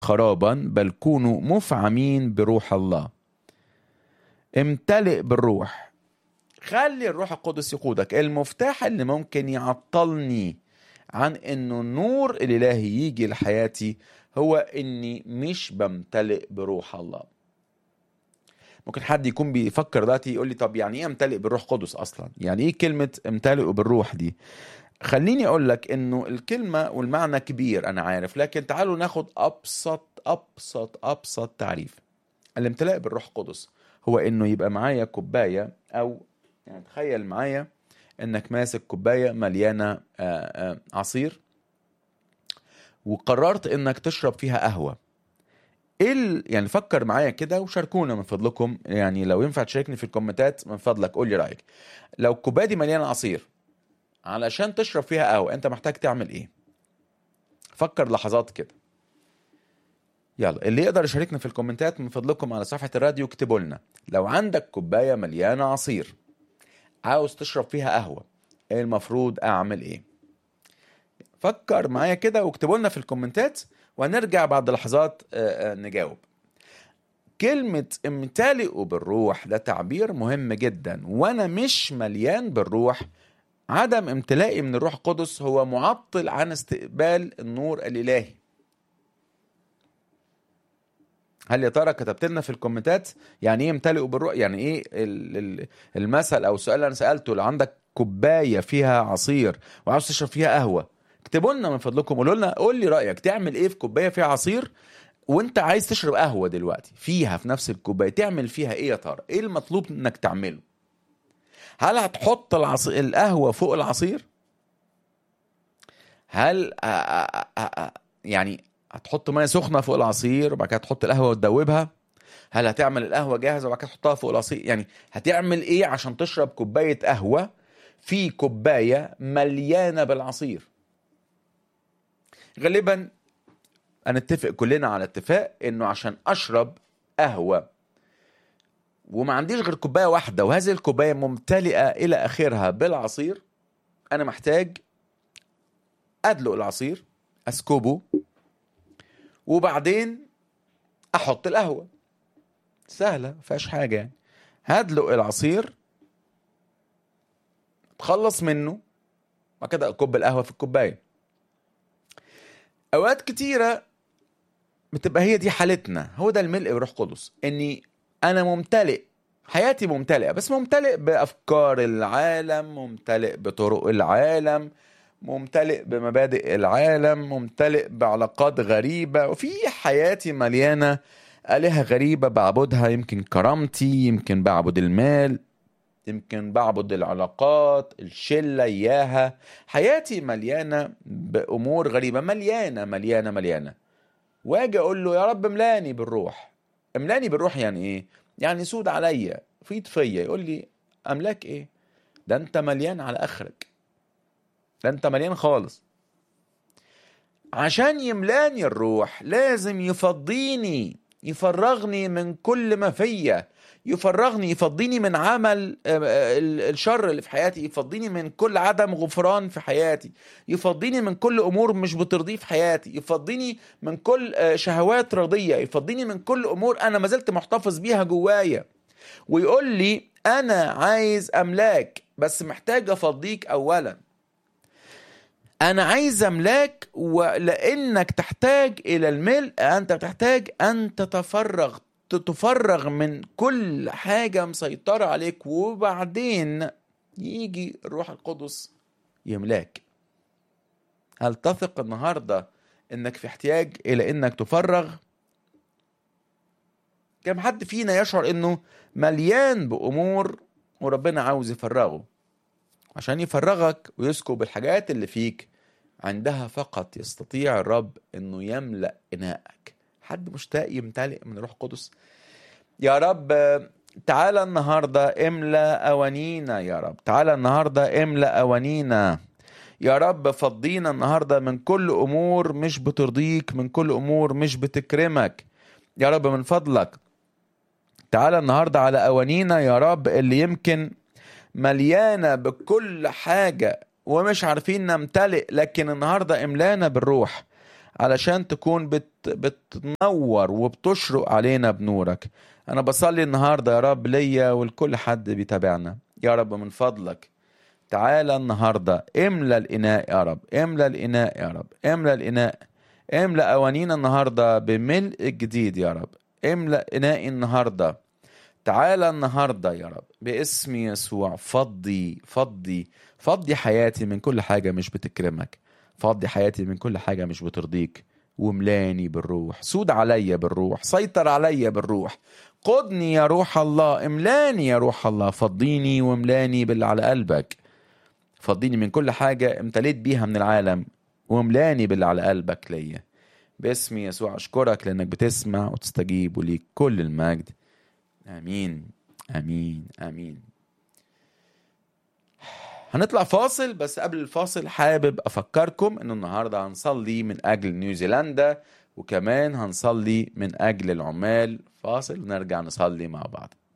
خرابا بل كونوا مفعمين بروح الله امتلئ بالروح خلي الروح القدس يقودك المفتاح اللي ممكن يعطلني عن انه النور الالهي يجي لحياتي هو اني مش بمتلئ بروح الله ممكن حد يكون بيفكر دلوقتي يقول لي طب يعني ايه امتلئ بالروح القدس اصلا يعني ايه كلمه امتلئ بالروح دي خليني اقول لك انه الكلمه والمعنى كبير انا عارف لكن تعالوا ناخد ابسط ابسط ابسط تعريف الامتلاء بالروح القدس هو انه يبقى معايا كوبايه او يعني تخيل معايا انك ماسك كوبايه مليانه آه، آه، عصير وقررت انك تشرب فيها قهوه ايه ال... يعني فكر معايا كده وشاركونا من فضلكم يعني لو ينفع تشاركني في الكومنتات من فضلك قول لي رايك لو الكوبايه دي مليانه عصير علشان تشرب فيها قهوه انت محتاج تعمل ايه فكر لحظات كده يلا اللي يقدر يشاركنا في الكومنتات من فضلكم على صفحه الراديو اكتبوا لنا لو عندك كوبايه مليانه عصير عاوز تشرب فيها قهوه ايه المفروض اعمل ايه فكر معايا كده واكتبوا لنا في الكومنتات وهنرجع بعد لحظات آه، آه، نجاوب كلمة امتلئوا بالروح ده تعبير مهم جدا وانا مش مليان بالروح عدم امتلائي من الروح القدس هو معطل عن استقبال النور الالهي هل يا ترى كتبت لنا في الكومنتات يعني ايه امتلئوا بالروح يعني ايه ال- ال- المثل او السؤال اللي انا سالته لو عندك كوبايه فيها عصير وعاوز تشرب فيها قهوه اكتبوا لنا من فضلكم قولوا لنا قول لي رايك تعمل ايه في كوبايه فيها عصير وانت عايز تشرب قهوه دلوقتي فيها في نفس الكوبايه تعمل فيها ايه يا ترى ايه المطلوب انك تعمله هل هتحط العص... القهوه فوق العصير هل آ... آ... آ... آ... يعني هتحط ميه سخنه فوق العصير وبعد كده تحط القهوه وتدوبها هل هتعمل القهوه جاهزه وبعد كده تحطها فوق العصير يعني هتعمل ايه عشان تشرب كوبايه قهوه في كوبايه مليانه بالعصير غالبا هنتفق كلنا على اتفاق انه عشان اشرب قهوه وما عنديش غير كوبايه واحده وهذه الكوبايه ممتلئه الى اخرها بالعصير انا محتاج ادلق العصير اسكبه وبعدين احط القهوه سهله مفيهاش حاجه يعني هدلق العصير اتخلص منه بعد كده اكب القهوه في الكوبايه اوقات كتيره بتبقى هي دي حالتنا هو ده الملء بروح قدس اني انا ممتلئ حياتي ممتلئه بس ممتلئ بافكار العالم ممتلئ بطرق العالم ممتلئ بمبادئ العالم ممتلئ بعلاقات غريبه وفي حياتي مليانه آلهة غريبة بعبدها يمكن كرامتي يمكن بعبد المال يمكن بعبد العلاقات الشلة إياها حياتي مليانة بأمور غريبة مليانة مليانة مليانة واجي أقول له يا رب املاني بالروح املاني بالروح يعني إيه؟ يعني سود عليا فيض فيا يقول لي أملاك إيه؟ ده أنت مليان على آخرك ده أنت مليان خالص عشان يملاني الروح لازم يفضيني يفرغني من كل ما فيا يفرغني يفضيني من عمل آه، آه، ال- الشر اللي في حياتي يفضيني من كل عدم غفران في حياتي يفضيني من كل امور مش بترضيه في حياتي يفضيني من كل آه، شهوات رضيه يفضيني من كل امور انا ما زلت محتفظ بيها جوايا ويقول لي انا عايز املاك بس محتاج افضيك اولا انا عايز املاك ولانك تحتاج الى الملء انت تحتاج ان تتفرغ تتفرغ من كل حاجة مسيطرة عليك وبعدين يجي الروح القدس يملاك هل تثق النهاردة انك في احتياج الى انك تفرغ كم حد فينا يشعر انه مليان بامور وربنا عاوز يفرغه عشان يفرغك ويسكب الحاجات اللي فيك عندها فقط يستطيع الرب انه يملأ اناءك حد مشتاق يمتلئ من الروح القدس يا رب تعالى النهارده املأ اوانينا يا رب تعالى النهارده املأ اوانينا يا رب فضينا النهارده من كل امور مش بترضيك من كل امور مش بتكرمك يا رب من فضلك تعالى النهارده على اوانينا يا رب اللي يمكن مليانه بكل حاجه ومش عارفين نمتلئ لكن النهارده املانا بالروح علشان تكون بت بت بتنور وبتشرق علينا بنورك انا بصلي النهارده يا رب ليا ولكل حد بيتابعنا يا رب من فضلك تعالى النهارده املى الاناء يا رب املى الاناء يا رب املى الاناء املى اوانينا النهارده بملء جديد يا رب املى انائي النهارده تعالى النهارده يا رب باسم يسوع فضي فضي فضي حياتي من كل حاجه مش بتكرمك فضي حياتي من كل حاجه مش بترضيك وملاني بالروح سود عليا بالروح سيطر عليا بالروح قدني يا روح الله املاني يا روح الله فضيني واملاني باللي على قلبك فضيني من كل حاجة امتليت بيها من العالم واملاني باللي على قلبك ليا باسم يسوع أشكرك لأنك بتسمع وتستجيب وليك كل المجد آمين آمين آمين هنطلع فاصل بس قبل الفاصل حابب أفكركم إن النهاردة هنصلي من أجل نيوزيلندا وكمان هنصلي من أجل العمال فاصل ونرجع نصلي مع بعض